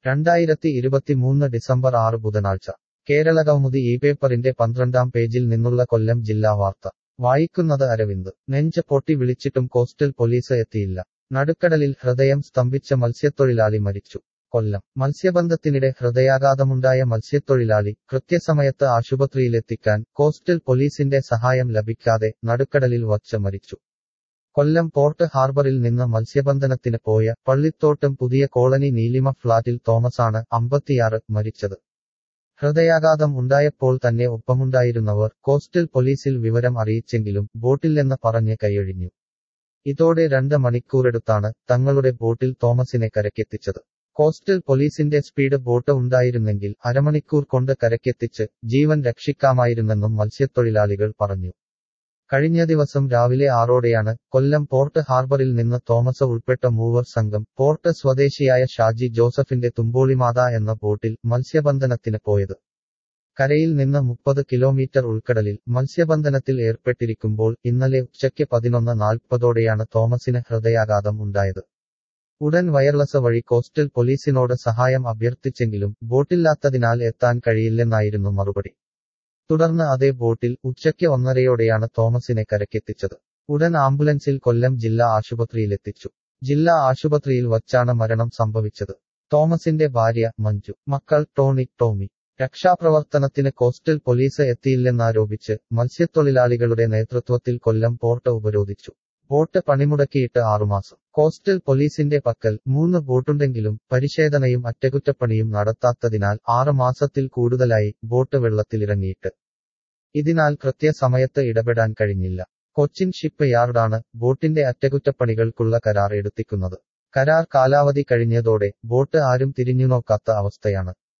രണ്ടായിരത്തി ഇരുപത്തിമൂന്ന് ഡിസംബർ ആറ് ബുധനാഴ്ച കേരള കൗമുദി ഈ പേപ്പറിന്റെ പന്ത്രണ്ടാം പേജിൽ നിന്നുള്ള കൊല്ലം ജില്ലാ വാർത്ത വായിക്കുന്നത് അരവിന്ദ് നെഞ്ച് പൊട്ടി വിളിച്ചിട്ടും കോസ്റ്റൽ പോലീസ് എത്തിയില്ല നടുക്കടലിൽ ഹൃദയം സ്തംഭിച്ച മത്സ്യത്തൊഴിലാളി മരിച്ചു കൊല്ലം മത്സ്യബന്ധത്തിനിടെ ഹൃദയാഘാതമുണ്ടായ മത്സ്യത്തൊഴിലാളി കൃത്യസമയത്ത് ആശുപത്രിയിലെത്തിക്കാൻ കോസ്റ്റൽ പോലീസിന്റെ സഹായം ലഭിക്കാതെ നടുക്കടലിൽ വച്ച് മരിച്ചു കൊല്ലം പോർട്ട് ഹാർബറിൽ നിന്ന് മത്സ്യബന്ധനത്തിന് പോയ പള്ളിത്തോട്ടം പുതിയ കോളനി നീലിമ ഫ്ളാറ്റിൽ തോമസാണ് അമ്പത്തിയാറ് മരിച്ചത് ഹൃദയാഘാതം ഉണ്ടായപ്പോൾ തന്നെ ഒപ്പമുണ്ടായിരുന്നവർ കോസ്റ്റൽ പോലീസിൽ വിവരം അറിയിച്ചെങ്കിലും ബോട്ടില്ലെന്ന് പറഞ്ഞ് കൈയൊഴിഞ്ഞു ഇതോടെ രണ്ട് മണിക്കൂറെടുത്താണ് തങ്ങളുടെ ബോട്ടിൽ തോമസിനെ കരക്കെത്തിച്ചത് കോസ്റ്റൽ പോലീസിന്റെ സ്പീഡ് ബോട്ട് ഉണ്ടായിരുന്നെങ്കിൽ അരമണിക്കൂർ കൊണ്ട് കരക്കെത്തിച്ച് ജീവൻ രക്ഷിക്കാമായിരുന്നെന്നും മത്സ്യത്തൊഴിലാളികൾ പറഞ്ഞു കഴിഞ്ഞ ദിവസം രാവിലെ ആറോടെയാണ് കൊല്ലം പോർട്ട് ഹാർബറിൽ നിന്ന് തോമസ് ഉൾപ്പെട്ട മൂവർ സംഘം പോർട്ട് സ്വദേശിയായ ഷാജി ജോസഫിന്റെ തുമ്പോളിമാത എന്ന ബോട്ടിൽ മത്സ്യബന്ധനത്തിന് പോയത് കരയിൽ നിന്ന് മുപ്പത് കിലോമീറ്റർ ഉൾക്കടലിൽ മത്സ്യബന്ധനത്തിൽ ഏർപ്പെട്ടിരിക്കുമ്പോൾ ഇന്നലെ ഉച്ചയ്ക്ക് പതിനൊന്ന് നാൽപ്പതോടെയാണ് തോമസിന് ഹൃദയാഘാതം ഉണ്ടായത് ഉടൻ വയർലെസ് വഴി കോസ്റ്റൽ പോലീസിനോട് സഹായം അഭ്യർത്ഥിച്ചെങ്കിലും ബോട്ടില്ലാത്തതിനാൽ എത്താൻ കഴിയില്ലെന്നായിരുന്നു മറുപടി തുടർന്ന് അതേ ബോട്ടിൽ ഉച്ചയ്ക്ക് ഒന്നരയോടെയാണ് തോമസിനെ കരക്കെത്തിച്ചത് ഉടൻ ആംബുലൻസിൽ കൊല്ലം ജില്ലാ ആശുപത്രിയിലെത്തിച്ചു ജില്ലാ ആശുപത്രിയിൽ വച്ചാണ് മരണം സംഭവിച്ചത് തോമസിന്റെ ഭാര്യ മഞ്ജു മക്കൾ ടോണി ടോമി രക്ഷാപ്രവർത്തനത്തിന് കോസ്റ്റൽ പോലീസ് എത്തിയില്ലെന്നാരോപിച്ച് മത്സ്യത്തൊഴിലാളികളുടെ നേതൃത്വത്തിൽ കൊല്ലം പോർട്ട് ഉപരോധിച്ചു ബോട്ട് പണിമുടക്കിയിട്ട് ആറുമാസം കോസ്റ്റൽ പോലീസിന്റെ പക്കൽ മൂന്ന് ബോട്ടുണ്ടെങ്കിലും പരിശോധനയും അറ്റകുറ്റപ്പണിയും നടത്താത്തതിനാൽ ആറ് മാസത്തിൽ കൂടുതലായി ബോട്ട് വെള്ളത്തിലിറങ്ങിയിട്ട് ഇതിനാൽ കൃത്യസമയത്ത് ഇടപെടാൻ കഴിഞ്ഞില്ല കൊച്ചിൻ ഷിപ്പ് യാർഡാണ് ബോട്ടിന്റെ അറ്റകുറ്റപ്പണികൾക്കുള്ള കരാർ എടുത്തിക്കുന്നത് കരാർ കാലാവധി കഴിഞ്ഞതോടെ ബോട്ട് ആരും തിരിഞ്ഞുനോക്കാത്ത അവസ്ഥയാണ്